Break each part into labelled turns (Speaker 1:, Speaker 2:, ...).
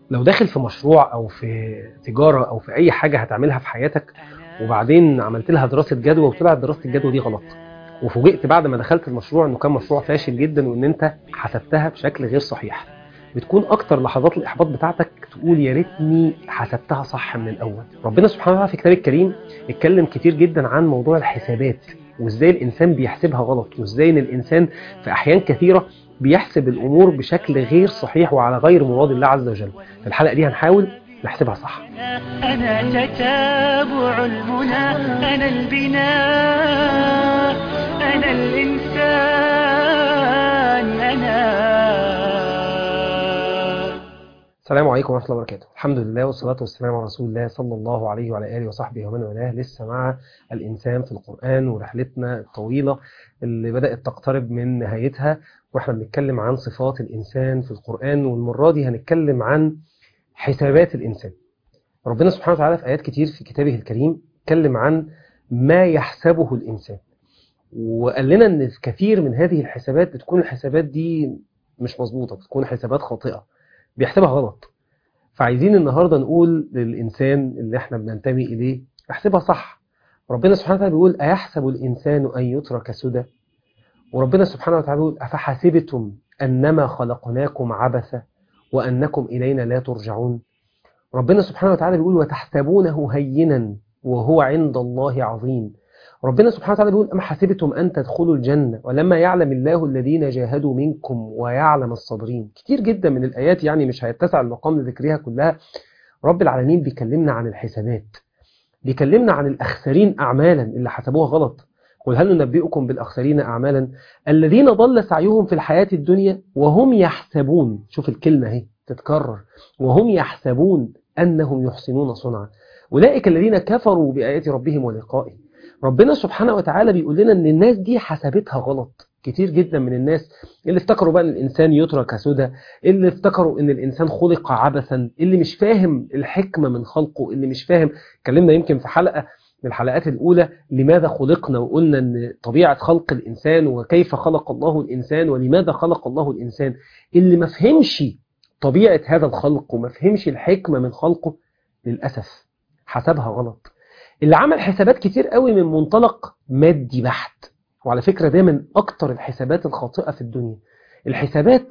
Speaker 1: لو داخل في مشروع او في تجاره او في اي حاجه هتعملها في حياتك وبعدين عملت لها دراسه جدوى وطلعت دراسه الجدوى دي غلط وفوجئت بعد ما دخلت المشروع انه كان مشروع فاشل جدا وان انت حسبتها بشكل غير صحيح بتكون اكتر لحظات الاحباط بتاعتك تقول يا ريتني حسبتها صح من الاول ربنا سبحانه وتعالى في كتاب الكريم اتكلم كتير جدا عن موضوع الحسابات وازاي الانسان بيحسبها غلط وازاي ان الانسان في احيان كثيره بيحسب الامور بشكل غير صحيح وعلى غير مراد الله عز وجل في الحلقه دي هنحاول نحسبها صح
Speaker 2: أنا تتابع المنى أنا البناء أنا الإنسان أنا
Speaker 1: السلام عليكم ورحمه الله وبركاته الحمد لله والصلاه والسلام على رسول الله صلى الله عليه وعلى اله وصحبه ومن والاه لسه مع الانسان في القران ورحلتنا الطويله اللي بدات تقترب من نهايتها واحنا بنتكلم عن صفات الانسان في القران والمره دي هنتكلم عن حسابات الانسان ربنا سبحانه وتعالى في ايات كتير في كتابه الكريم اتكلم عن ما يحسبه الانسان وقال لنا ان كثير من هذه الحسابات بتكون الحسابات دي مش مظبوطه بتكون حسابات خاطئه بيحسبها غلط فعايزين النهارده نقول للانسان اللي احنا بننتمي اليه احسبها صح ربنا سبحانه وتعالى بيقول ايحسب الانسان ان يترك سدى وربنا سبحانه وتعالى بيقول افحسبتم انما خلقناكم عبثا وانكم الينا لا ترجعون ربنا سبحانه وتعالى بيقول وتحسبونه هينا وهو عند الله عظيم ربنا سبحانه وتعالى بيقول أم حسبتم أن تدخلوا الجنة ولما يعلم الله الذين جاهدوا منكم ويعلم الصابرين كتير جدا من الآيات يعني مش هيتسع المقام لذكرها كلها رب العالمين بيكلمنا عن الحسابات بيكلمنا عن الأخسرين أعمالا اللي حسبوها غلط قل هل ننبئكم بالأخسرين أعمالا الذين ضل سعيهم في الحياة الدنيا وهم يحسبون شوف الكلمة اهي تتكرر وهم يحسبون أنهم يحسنون صنعا أولئك الذين كفروا بآيات ربهم ولقائه ربنا سبحانه وتعالى بيقول لنا ان الناس دي حسبتها غلط كتير جدا من الناس اللي افتكروا بقى ان الانسان يترك سدى اللي افتكروا ان الانسان خلق عبثا اللي مش فاهم الحكمه من خلقه اللي مش فاهم اتكلمنا يمكن في حلقه من الحلقات الاولى لماذا خلقنا وقلنا ان طبيعه خلق الانسان وكيف خلق الله الانسان ولماذا خلق الله الانسان اللي ما فهمش طبيعه هذا الخلق وما فهمش الحكمه من خلقه للاسف حسبها غلط اللي عمل حسابات كتير قوي من منطلق مادي بحت وعلى فكرة ده من أكتر الحسابات الخاطئة في الدنيا الحسابات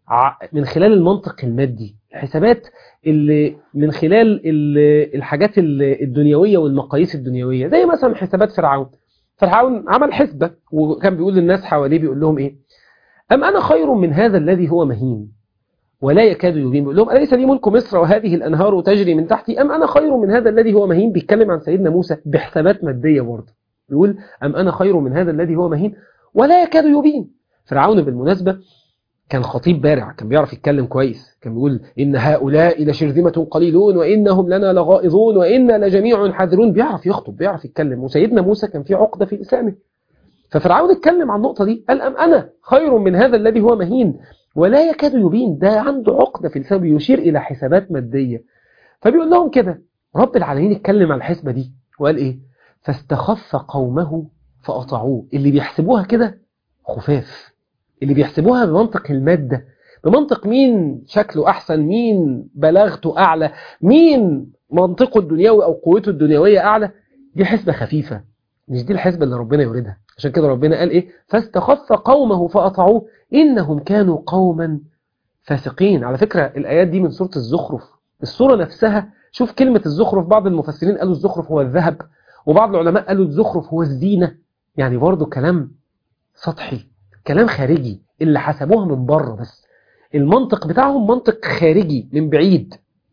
Speaker 1: من خلال المنطق المادي الحسابات اللي من خلال الحاجات الدنيوية والمقاييس الدنيوية زي مثلا حسابات فرعون فرعون عمل حسبة وكان بيقول للناس حواليه بيقول لهم إيه أم أنا خير من هذا الذي هو مهين ولا يكاد يبين بيقول لهم أليس لي ملك مصر وهذه الأنهار تجري من تحتي أم أنا خير من هذا الذي هو مهين بيتكلم عن سيدنا موسى بحسابات مادية برضه بيقول أم أنا خير من هذا الذي هو مهين ولا يكاد يبين فرعون بالمناسبة كان خطيب بارع كان بيعرف يتكلم كويس كان بيقول إن هؤلاء لشرذمة قليلون وإنهم لنا لغائظون وإنا لجميع حاذرون بيعرف يخطب بيعرف يتكلم وسيدنا موسى كان في عقدة في إسلامه ففرعون اتكلم عن النقطة دي قال أم أنا خير من هذا الذي هو مهين ولا يكاد يبين ده عنده عقدة في لسانه يشير إلى حسابات مادية فبيقول لهم كده رب العالمين اتكلم على الحسبة دي وقال إيه فاستخف قومه فأطاعوه اللي بيحسبوها كده خفاف اللي بيحسبوها بمنطق المادة بمنطق مين شكله أحسن مين بلاغته أعلى مين منطقه الدنيوي أو قوته الدنيوية أعلى دي حسبة خفيفة مش دي الحسبة اللي ربنا يريدها عشان كده ربنا قال ايه فاستخف قومه فأطاعوه إنهم كانوا قوما فاسقين على فكرة الآيات دي من سورة الزخرف السورة نفسها شوف كلمة الزخرف بعض المفسرين قالوا الزخرف هو الذهب وبعض العلماء قالوا الزخرف هو الزينة يعني برضو كلام سطحي كلام خارجي اللي حسبوها من بره بس المنطق بتاعهم منطق خارجي من بعيد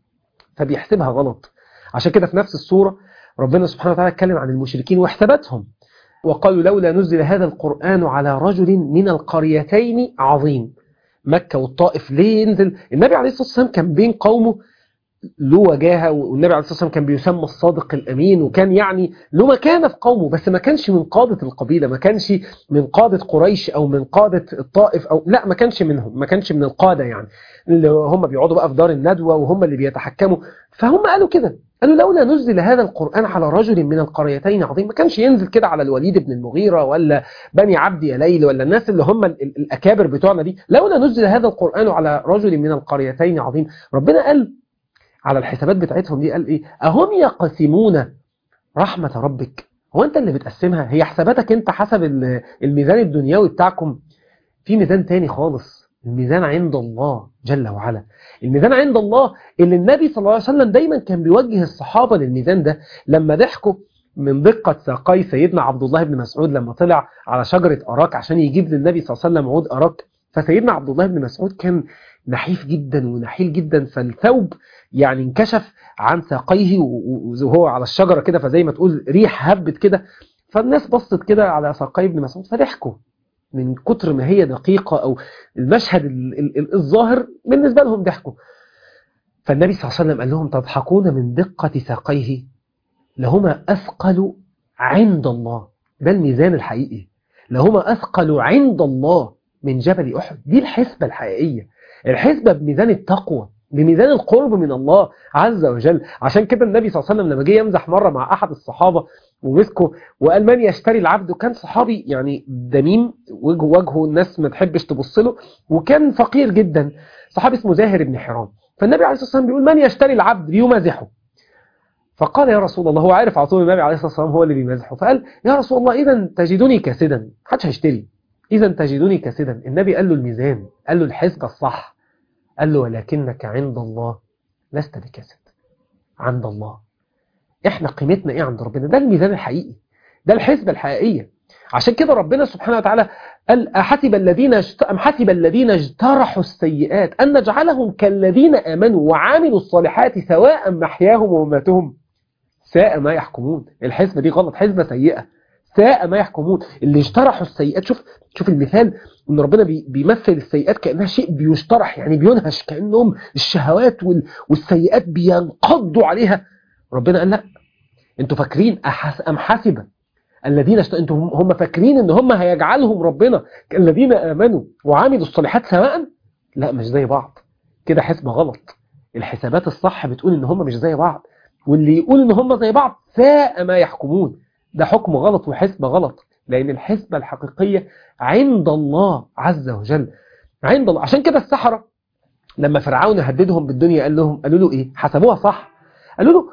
Speaker 1: فبيحسبها غلط عشان كده في نفس السورة ربنا سبحانه وتعالى اتكلم عن المشركين وحساباتهم وقالوا لولا نزل هذا القرآن على رجل من القريتين عظيم مكة والطائف ليه ينزل النبي عليه الصلاة والسلام كان بين قومه له وجاهة والنبي عليه الصلاة والسلام كان بيسمى الصادق الأمين وكان يعني له مكانة في قومه بس ما كانش من قادة القبيلة ما كانش من قادة قريش أو من قادة الطائف أو لا ما كانش منهم ما كانش من القادة يعني اللي هم بيقعدوا بقى في دار الندوة وهم اللي بيتحكموا فهم قالوا كده قالوا لولا نزل هذا القرآن على رجل من القريتين عظيم ما كانش ينزل كده على الوليد بن المغيرة ولا بني عبد يا ليل ولا الناس اللي هم الأكابر بتوعنا دي لولا نزل هذا القرآن على رجل من القريتين عظيم ربنا قال على الحسابات بتاعتهم دي قال ايه اهم يقسمون رحمة ربك هو انت اللي بتقسمها هي حساباتك انت حسب ال- الميزان الدنيوي بتاعكم في ميزان تاني خالص الميزان عند الله جل وعلا الميزان عند الله اللي النبي صلى الله عليه وسلم دايما كان بيوجه الصحابة للميزان ده لما ضحكوا من دقة ساقي سيدنا عبد الله بن مسعود لما طلع على شجرة أراك عشان يجيب للنبي صلى الله عليه وسلم عود أراك فسيدنا عبد الله بن مسعود كان نحيف جدا ونحيل جدا فالثوب يعني انكشف عن ساقيه و- و- وهو على الشجرة كده فزي ما تقول ريح هبت كده فالناس بصت كده على ساقي ابن مسعود فضحكوا من كتر ما هي دقيقة أو المشهد ال- ال- ال- الظاهر بالنسبة لهم ضحكوا فالنبي صلى الله عليه وسلم قال لهم تضحكون من دقة ساقيه لهما أثقل عند الله ده الميزان الحقيقي لهما أثقل عند الله من جبل أحد دي الحسبة الحقيقية الحسبة بميزان التقوى بميزان القرب من الله عز وجل عشان كده النبي صلى الله عليه وسلم لما جه يمزح مرة مع أحد الصحابة ومسكه وقال من يشتري العبد وكان صحابي يعني دميم وجهه وجهه الناس ما تحبش تبص له وكان فقير جدا صحابي اسمه زاهر بن حرام فالنبي عليه الصلاة والسلام بيقول من يشتري العبد بيمازحه فقال يا رسول الله هو عارف على طول النبي عليه الصلاة والسلام هو اللي بيمازحه فقال يا رسول الله إذا تجدني كاسدا محدش هيشتري إذا تجدني كاسدا النبي قال له الميزان قال له الحسبة الصح قال له ولكنك عند الله لست بكاسد عند الله احنا قيمتنا ايه عند ربنا ده الميزان الحقيقي ده الحسبة الحقيقية عشان كده ربنا سبحانه وتعالى قال أحسب الذين اجت... أم حسب الذين اجترحوا السيئات أن نجعلهم كالذين آمنوا وعملوا الصالحات سواء محياهم ومماتهم ساء ما يحكمون الحسبة دي غلط حسبة سيئة ساء ما يحكمون اللي اجترحوا السيئات شوف شوف المثال ان ربنا بي بيمثل السيئات كانها شيء بيجترح يعني بينهش كانهم الشهوات وال والسيئات بينقضوا عليها ربنا قال لا انتوا فاكرين أحس ام حسب الذين اشت... انتوا هم- هم فاكرين ان هم هيجعلهم ربنا الذين امنوا وعملوا الصالحات سواء لا مش زي بعض كده حسبة غلط الحسابات الصح بتقول ان هم مش زي بعض واللي يقول ان هم زي بعض ساء ما يحكمون ده حكم غلط وحسبة غلط لان الحسبة الحقيقية عند الله عز وجل عند الله عشان كده السحرة لما فرعون هددهم بالدنيا قال لهم قالوا له ايه حسبوها صح قالوا له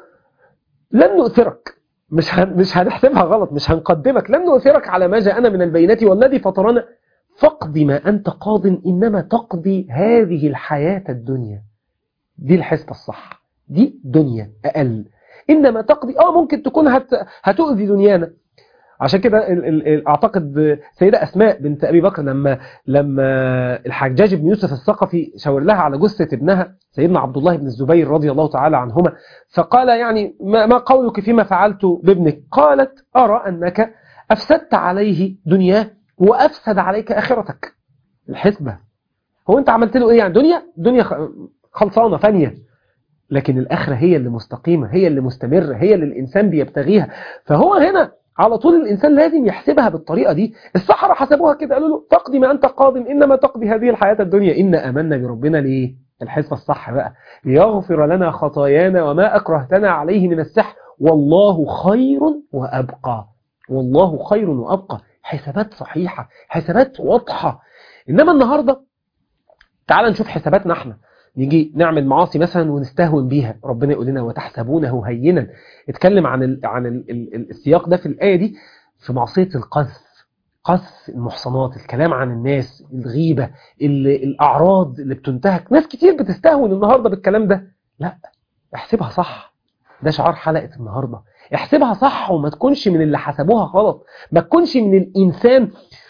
Speaker 1: لن نؤثرك مش هن مش هنحسبها غلط مش هنقدمك لن نؤثرك على ما جاءنا من البينات والذي فطرنا فاقض ما أنت قاض إنما تقضي هذه الحياة الدنيا دي الحسبة الصح دي دنيا أقل إنما تقضي آه ممكن تكون هت هتؤذي دنيانا عشان كده ال- ال- ال- اعتقد سيدة اسماء بنت ابي بكر لما لما الحجاج بن يوسف الثقفي شاور لها على جثة ابنها سيدنا عبد الله بن الزبير رضي الله تعالى عنهما فقال يعني ما ما قولك فيما فعلت بابنك قالت ارى انك افسدت عليه دنياه وافسد عليك اخرتك الحسبة هو انت عملت له ايه يعني دنيا دنيا خ- خلصانة فانية لكن الاخرة هي اللي مستقيمة هي اللي مستمرة هي اللي الانسان بيبتغيها فهو هنا على طول الإنسان لازم يحسبها بالطريقة دي السحرة حسبوها كده قالوا له تقضي ما أنت قاض إنما تقضي هذه الحياة الدنيا إن أمنا بربنا ليه الحسبة الصح بقى ليغفر لنا خطايانا وما أكرهتنا عليه من السحر والله خير وأبقى والله خير وأبقى حسابات صحيحة حسابات واضحة إنما النهاردة تعال نشوف حساباتنا احنا نيجي نعمل معاصي مثلا ونستهون بيها ربنا يقول لنا وتحسبونه هينا اتكلم عن ال عن ال ال السياق ده في الآية دي في معصية القذف قذف المحصنات الكلام عن الناس الغيبة ال الأعراض اللي بتنتهك ناس كتير بتستهون النهاردة بالكلام ده لا احسبها صح ده شعار حلقة النهاردة احسبها صح وما تكونش من اللي حسبوها غلط ما تكونش من الإنسان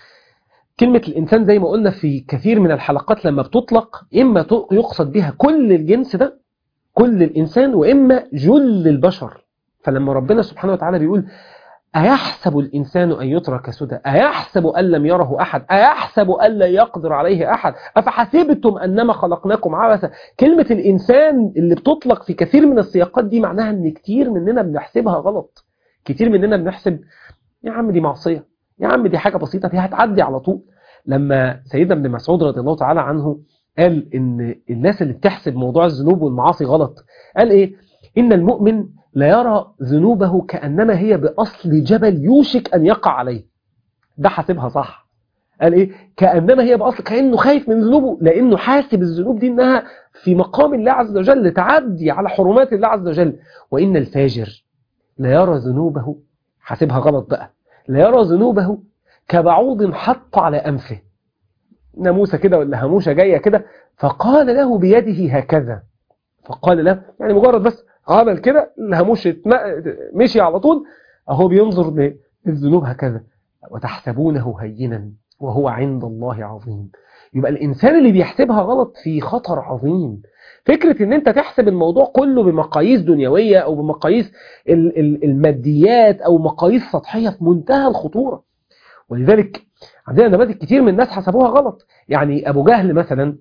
Speaker 1: كلمة الإنسان زي ما قلنا في كثير من الحلقات لما بتطلق إما ت- يقصد بها كل الجنس ده كل الإنسان وإما جل البشر فلما ربنا سبحانه وتعالى بيقول أيحسب الإنسان أن يترك سدى أيحسب أن لم يره أحد أيحسب أن لا يقدر عليه أحد أفحسبتم أنما خلقناكم عبثا كلمة الإنسان اللي بتطلق في كثير من السياقات دي معناها أن كتير مننا بنحسبها غلط كتير مننا بنحسب يا عم دي معصية يا عم دي حاجة بسيطة دي هتعدي على طول لما سيدنا ابن مسعود رضي الله تعالى عنه قال ان الناس اللي بتحسب موضوع الذنوب والمعاصي غلط قال ايه ان المؤمن لا يرى ذنوبه كأنما هي بأصل جبل يوشك أن يقع عليه ده حاسبها صح قال ايه كانما هي باصل كانه خايف من ذنوبه لانه حاسب الذنوب دي انها في مقام الله عز وجل تعدي على حرمات الله عز وجل وان الفاجر لا يرى ذنوبه حاسبها غلط بقى لا يرى ذنوبه كبعوض حط على انفه ناموسه كده ولا هموشه جايه كده فقال له بيده هكذا فقال له يعني مجرد بس عمل كده الهموش اتم- مشي على طول اهو بينظر للذنوب هكذا وتحسبونه هينا وهو عند الله عظيم يبقى الإنسان اللي بيحسبها غلط في خطر عظيم فكرة ان انت تحسب الموضوع كله بمقاييس دنيوية او بمقاييس ال- ال- الماديات او مقاييس سطحية في منتهى الخطورة ولذلك عندنا نماذج كتير من الناس حسبوها غلط يعني ابو جهل مثلا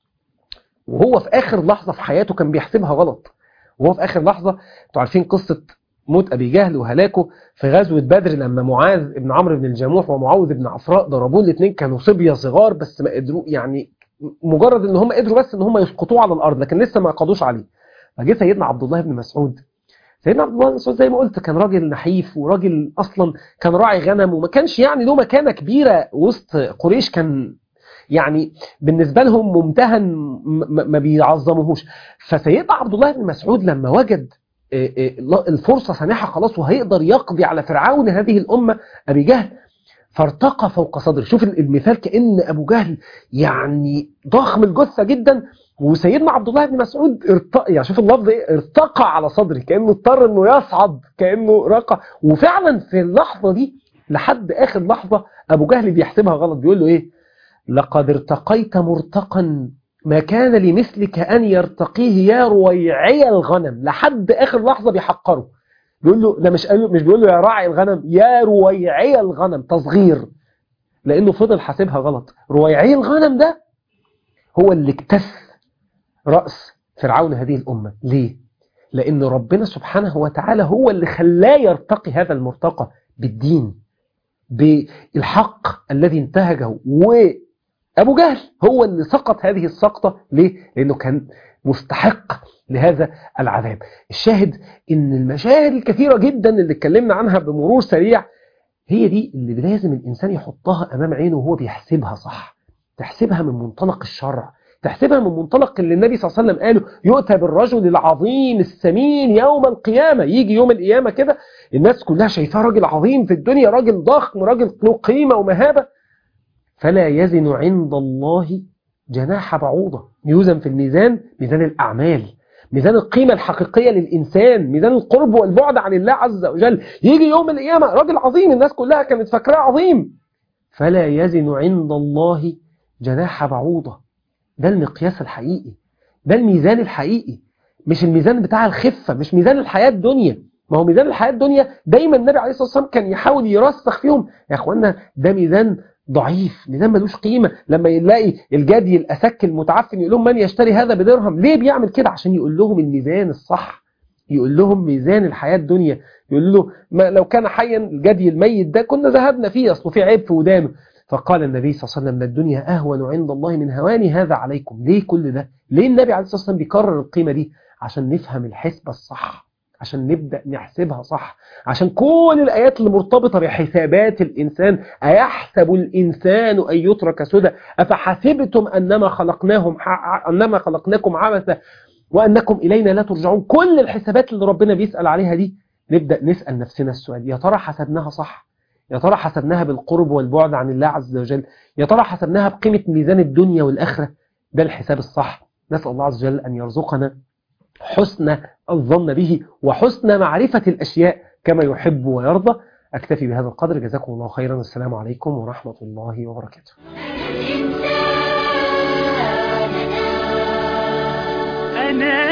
Speaker 1: وهو في اخر لحظة في حياته كان بيحسبها غلط وهو في اخر لحظة انتوا عارفين قصة موت ابي جهل وهلاكه في غزوة بدر لما معاذ بن عمرو بن الجموح ومعوذ بن عفراء ضربوه الاثنين كانوا صبية صغار بس ما قدروا يعني مجرد ان هم قدروا بس ان هم يسقطوه على الارض لكن لسه ما قضوش عليه فجه سيدنا عبد الله بن مسعود سيدنا عبد الله بن مسعود زي ما قلت كان راجل نحيف وراجل اصلا كان راعي غنم وما كانش يعني له مكانه كبيره وسط قريش كان يعني بالنسبه لهم ممتهن م- ما بيعظموهوش فسيدنا عبد الله بن مسعود لما وجد إيه إيه الفرصه سانحه خلاص وهيقدر يقضي على فرعون هذه الامه ابي جهل فارتقى فوق صدره شوف المثال كأن أبو جهل يعني ضخم الجثة جدا وسيدنا عبد الله بن مسعود ارتقى يعني شوف اللفظ ايه ارتقى على صدره كأنه اضطر انه يصعد كأنه رقى وفعلا في اللحظة دي لحد آخر لحظة أبو جهل بيحسبها غلط بيقول له ايه لقد ارتقيت مرتقا ما كان لمثلك أن يرتقيه يا رويعي الغنم لحد آخر لحظة بيحقره بيقول له ده مش قال له مش بيقول له يا راعي الغنم يا رويعي الغنم تصغير لانه فضل حاسبها غلط رويعي الغنم ده هو اللي اكتس راس فرعون هذه الامه ليه لان ربنا سبحانه وتعالى هو اللي خلاه يرتقي هذا المرتقى بالدين بالحق الذي انتهجه وابو جهل هو اللي سقط هذه السقطه ليه لانه كان مستحق لهذا العذاب الشاهد ان المشاهد الكثيرة جدا اللي اتكلمنا عنها بمرور سريع هي دي اللي لازم الإنسان يحطها أمام عينه وهو بيحسبها صح تحسبها من منطلق الشرع تحسبها من منطلق اللي النبي صلى الله عليه وسلم قاله يؤتى بالرجل العظيم السمين يوم القيامة يجي يوم القيامة كده الناس كلها شايفاه راجل عظيم في الدنيا راجل ضخم راجل له قيمة ومهابة فلا يزن عند الله جناح بعوضة يوزن في الميزان ميزان الأعمال ميزان القيمة الحقيقية للإنسان ميزان القرب والبعد عن الله عز وجل يجي يوم القيامة راجل عظيم الناس كلها كانت فاكراه عظيم فلا يزن عند الله جناح بعوضة ده المقياس الحقيقي ده الميزان الحقيقي مش الميزان بتاع الخفة مش ميزان الحياة الدنيا ما هو ميزان الحياة الدنيا دايما النبي عليه الصلاة والسلام كان يحاول يرسخ فيهم يا اخوانا ده ميزان ضعيف ميزان ملوش قيمة لما يلاقي الجدي الأسك المتعفن يقول لهم من يشتري هذا بدرهم ليه بيعمل كده عشان يقول لهم الميزان الصح يقول لهم ميزان الحياة الدنيا يقول له ما لو كان حيا الجدي الميت ده كنا ذهبنا فيه أصله في عيب في ودانه فقال النبي صلى الله عليه وسلم الدنيا أهون عند الله من هوان هذا عليكم ليه كل ده ليه النبي عليه الصلاة والسلام بيكرر القيمة دي عشان نفهم الحسبة الصح عشان نبدأ نحسبها صح عشان كل الآيات اللي مرتبطة بحسابات الإنسان أيحسب الإنسان أن يترك سدى أفحسبتم أنما خلقناهم أنما خلقناكم عبثا وأنكم إلينا لا ترجعون كل الحسابات اللي ربنا بيسأل عليها دي نبدأ نسأل نفسنا السؤال يا ترى حسبناها صح يا ترى حسبناها بالقرب والبعد عن الله عز وجل يا ترى حسبناها بقيمة ميزان الدنيا والآخرة ده الحساب الصح نسأل الله عز وجل أن يرزقنا حسن الظن به وحسن معرفة الأشياء كما يحب ويرضى أكتفي بهذا القدر جزاكم الله خيرا والسلام عليكم ورحمة الله وبركاته
Speaker 2: أنا